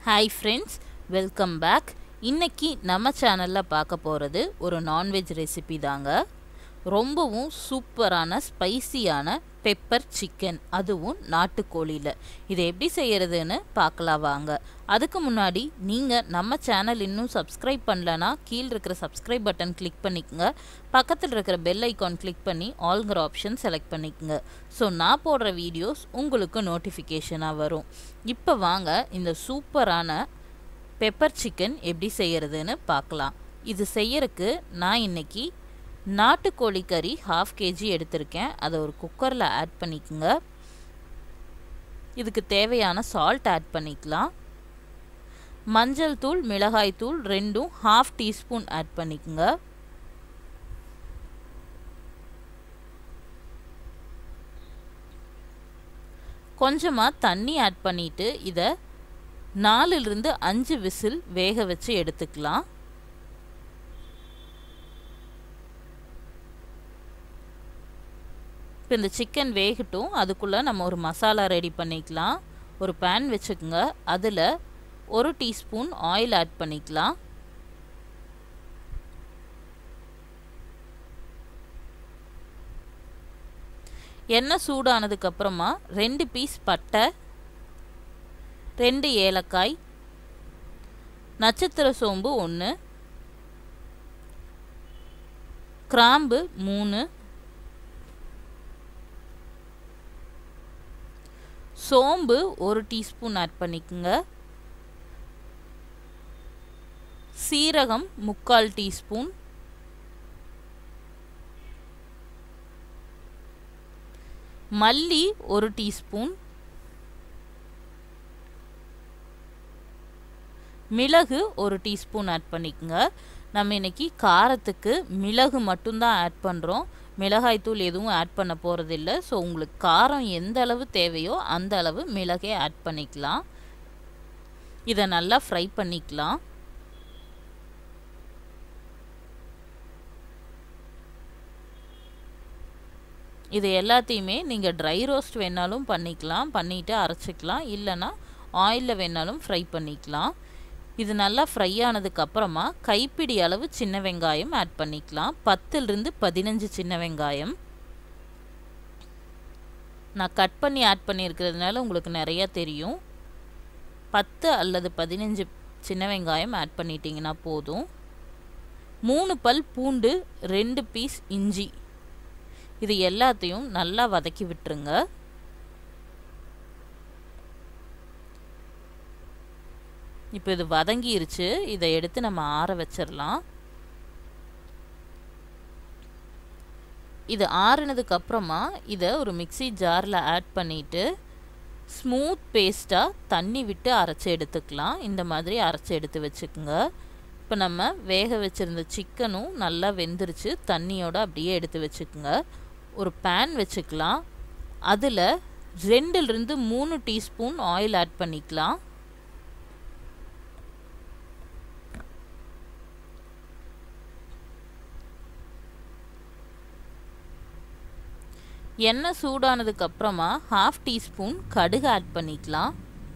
hi friends welcome back இன்னைக்கு நம்ம சேனலில் பார்க்க போகிறது ஒரு நான்வெஜ் ரெசிபி தாங்க ரொம்பவும் சூப்பரான ஸ்பைசியான பெப்பர் சிக்கன் அதுவும் நாட்டுக்கோழியில் இதை எப்படி செய்கிறதுன்னு பார்க்கலாம் வாங்க அதுக்கு முன்னாடி நீங்கள் நம்ம சேனல் இன்னும் சப்ஸ்கிரைப் பண்ணலனா கீழே இருக்கிற சப்ஸ்கிரைப் பட்டன் கிளிக் பண்ணிக்கோங்க பக்கத்தில் இருக்கிற பெல் ஐக்கான் கிளிக் பண்ணி ஆல்ங்கிற ஆப்ஷன் செலக்ட் பண்ணிக்கோங்க ஸோ நான் போடுற வீடியோஸ் உங்களுக்கு நோட்டிஃபிகேஷனாக வரும் இப்போ வாங்க இந்த சூப்பரான பெப்பர் சிக்கன் எப்படி செய்கிறதுன்னு பார்க்கலாம் இது செய்யறதுக்கு நான் இன்னைக்கு நாட்டுக்கோழி கறி ஹாஃப் கேஜி எடுத்திருக்கேன் அதை ஒரு குக்கரில் ஆட் பண்ணிக்கோங்க இதுக்கு தேவையான சால்ட் ஆட் பண்ணிக்கலாம் மஞ்சள் தூள் மிளகாய் தூள் ரெண்டும் ஹாஃப் டீஸ்பூன் ஆட் பண்ணிக்கோங்க கொஞ்சமாக தண்ணி ஆட் பண்ணிவிட்டு இதை நாலுலேருந்து அஞ்சு விசில் வேக வச்சு எடுத்துக்கலாம் இப்போ இந்த சிக்கன் வேகட்டும் அதுக்குள்ளே நம்ம ஒரு மசாலா ரெடி பண்ணிக்கலாம் ஒரு பேன் வச்சுக்கோங்க அதில் ஒரு டீஸ்பூன் ஆயில் ஆட் பண்ணிக்கலாம் எண்ணெய் சூடானதுக்கப்புறமா ரெண்டு பீஸ் பட்டை ரெண்டு ஏலக்காய் நட்சத்திர சோம்பு ஒன்று கிராம்பு மூணு சோம்பு ஒரு டீஸ்பூன் ஆட் பண்ணிக்கோங்க சீரகம் முக்கால் டீஸ்பூன் மல்லி ஒரு டீஸ்பூன் மிளகு ஒரு டீஸ்பூன் ஆட் பண்ணிக்கோங்க நம்ம இன்னைக்கு காரத்துக்கு மிளகு மட்டும்தான் ஆட் பண்ணுறோம் மிளகாய்த்தூள் எதுவும் ஆட் பண்ண போகிறதில்ல ஸோ உங்களுக்கு காரம் எந்த அளவு தேவையோ அந்த அளவு மிளகே ஆட் பண்ணிக்கலாம் இதை நல்லா ஃப்ரை பண்ணிக்கலாம் இது எல்லாத்தையுமே நீங்கள் ட்ரை ரோஸ்ட் வேணாலும் பண்ணிக்கலாம் பண்ணிவிட்டு அரைச்சிக்கலாம் இல்லைன்னா ஆயிலில் வேணாலும் ஃப்ரை பண்ணிக்கலாம் இது நல்லா ஃப்ரை ஆனதுக்கப்புறமா கைப்பிடி அளவு சின்ன வெங்காயம் ஆட் பண்ணிக்கலாம் பத்துலேருந்து பதினஞ்சு சின்ன வெங்காயம் நான் கட் பண்ணி ஆட் பண்ணியிருக்கிறதுனால உங்களுக்கு நிறையா தெரியும் பத்து அல்லது பதினஞ்சு சின்ன வெங்காயம் ஆட் பண்ணிட்டீங்கன்னா போதும் மூணு பல் பூண்டு ரெண்டு பீஸ் இஞ்சி இது எல்லாத்தையும் நல்லா வதக்கி விட்டுருங்க இப்போ இது வதங்கிருச்சு இதை எடுத்து நம்ம ஆற வச்சிடலாம் இது ஆறுனதுக்கு அப்புறமா இதை ஒரு மிக்சி ஜாரில் ஆட் பண்ணிவிட்டு ஸ்மூத் பேஸ்ட்டாக தண்ணி விட்டு அரைச்சி எடுத்துக்கலாம் இந்த மாதிரி அரைச்சி எடுத்து வச்சுக்கோங்க இப்போ நம்ம வேக வச்சுருந்த சிக்கனும் நல்லா வெந்துருச்சு தண்ணியோடு அப்படியே எடுத்து வச்சுக்கோங்க ஒரு பேன் வச்சுக்கலாம் அதில் ரெண்டுலேருந்து மூணு டீஸ்பூன் ஆயில் ஆட் பண்ணிக்கலாம் எண்ணெய் சூடானதுக்கு அப்புறமா ஹாஃப் டீஸ்பூன் கடுகு ஆட் பண்ணிக்கலாம்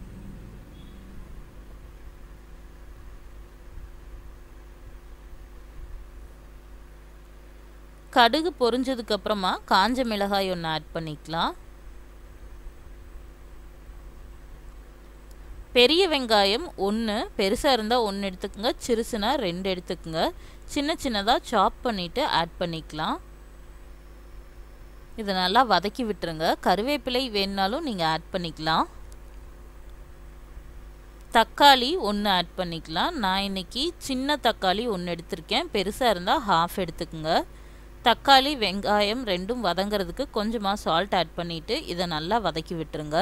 கடுகு பொரிஞ்சதுக்கு அப்புறமா காஞ்ச மிளகாய் ஒன்று ஆட் பண்ணிக்கலாம் பெரிய வெங்காயம் ஒன்று பெருசாக இருந்தால் ஒன்று எடுத்துக்கோங்க சிறுசுனா ரெண்டு எடுத்துக்கோங்க சின்ன சின்னதாக சாப் பண்ணிவிட்டு ஆட் பண்ணிக்கலாம் இதை நல்லா வதக்கி விட்டுருங்க கருவேப்பிலை வேணுனாலும் நீங்கள் ஆட் பண்ணிக்கலாம் தக்காளி ஒன்று ஆட் பண்ணிக்கலாம் நான் இன்னைக்கு சின்ன தக்காளி ஒன்று எடுத்திருக்கேன் பெருசாக இருந்தால் ஹாஃப் எடுத்துக்கோங்க தக்காளி வெங்காயம் ரெண்டும் வதங்கிறதுக்கு கொஞ்சமாக சால்ட் ஆட் பண்ணிவிட்டு இதை நல்லா வதக்கி விட்டுருங்க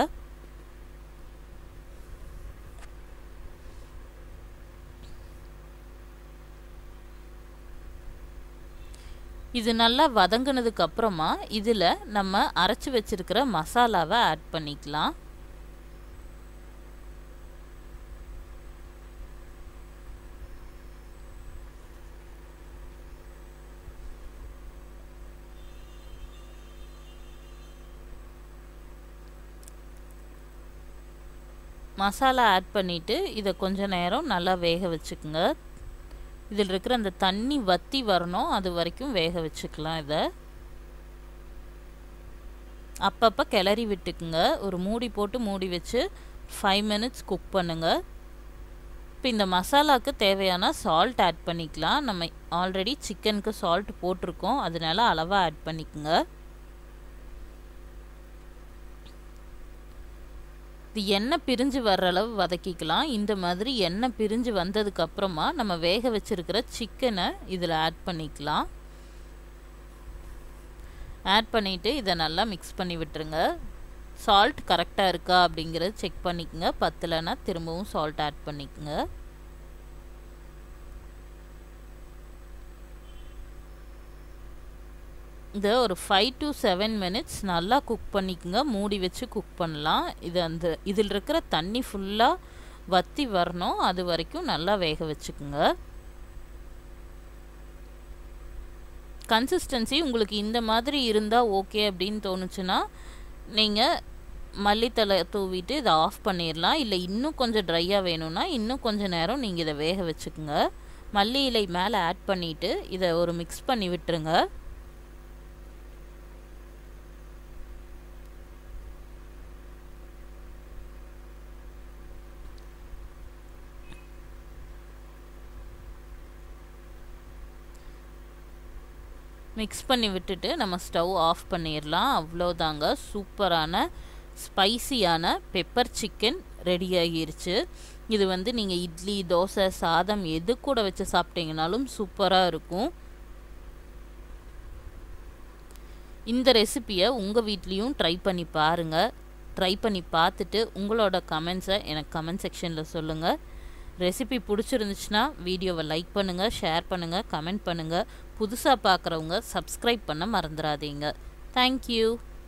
இது நல்லா வதங்கினதுக்கு அப்புறமா இதில் நம்ம அரைச்சி வச்சிருக்கிற மசாலாவை ஆட் பண்ணிக்கலாம் மசாலா ஆட் பண்ணிவிட்டு இதை கொஞ்ச நேரம் நல்லா வேக வச்சுக்குங்க இதில் இருக்கிற அந்த தண்ணி வற்றி வரணும் அது வரைக்கும் வேக வச்சுக்கலாம் இதை அப்பப்போ கிளறி விட்டுக்குங்க ஒரு மூடி போட்டு மூடி வச்சு ஃபைவ் மினிட்ஸ் குக் பண்ணுங்கள் இப்போ இந்த மசாலாவுக்கு தேவையான சால்ட் ஆட் பண்ணிக்கலாம் நம்ம ஆல்ரெடி சிக்கனுக்கு சால்ட் போட்டிருக்கோம் அதனால அளவாக ஆட் பண்ணிக்கோங்க இது எண்ணெய் பிரிஞ்சு வர்ற அளவு வதக்கிக்கலாம் இந்த மாதிரி எண்ணெய் பிரிஞ்சு வந்ததுக்கு அப்புறமா நம்ம வேக வச்சிருக்கிற சிக்கனை இதில் ஆட் பண்ணிக்கலாம் ஆட் பண்ணிவிட்டு இதை நல்லா மிக்ஸ் பண்ணி விட்டுருங்க சால்ட் கரெக்டாக இருக்கா அப்படிங்கிறத செக் பண்ணிக்கோங்க பத்தலைன்னா திரும்பவும் சால்ட் ஆட் பண்ணிக்கோங்க இதை ஒரு ஃபைவ் டு செவன் மினிட்ஸ் நல்லா குக் பண்ணிக்கோங்க மூடி வச்சு குக் பண்ணலாம் இது அந்த இதில் இருக்கிற தண்ணி ஃபுல்லாக வற்றி வரணும் அது வரைக்கும் நல்லா வேக வச்சுக்குங்க கன்சிஸ்டன்சி உங்களுக்கு இந்த மாதிரி இருந்தால் ஓகே அப்படின்னு தோணுச்சுன்னா நீங்கள் மல்லித்தலை தூவிட்டு இதை ஆஃப் பண்ணிடலாம் இல்லை இன்னும் கொஞ்சம் ட்ரையாக வேணும்னா இன்னும் கொஞ்சம் நேரம் நீங்கள் இதை வேக வச்சுக்கோங்க மல்லி இலை மேலே ஆட் பண்ணிவிட்டு இதை ஒரு மிக்ஸ் பண்ணி விட்டுருங்க மிக்ஸ் பண்ணி விட்டுட்டு நம்ம ஸ்டவ் ஆஃப் பண்ணிடலாம் அவ்வளோதாங்க சூப்பரான ஸ்பைசியான பெப்பர் சிக்கன் ரெடி ஆகிருச்சு இது வந்து நீங்கள் இட்லி தோசை சாதம் எது கூட வச்சு சாப்பிட்டீங்கனாலும் சூப்பராக இருக்கும் இந்த ரெசிப்பியை உங்கள் வீட்லேயும் ட்ரை பண்ணி பாருங்கள் ட்ரை பண்ணி பார்த்துட்டு உங்களோட கமெண்ட்ஸை எனக்கு கமெண்ட் செக்ஷனில் சொல்லுங்கள் ரெசிபி பிடிச்சிருந்துச்சுன்னா வீடியோவை லைக் பண்ணுங்கள் ஷேர் பண்ணுங்கள் கமெண்ட் பண்ணுங்கள் புதுசாக பார்க்குறவங்க சப்ஸ்கிரைப் பண்ண மறந்துடாதீங்க தேங்க்யூ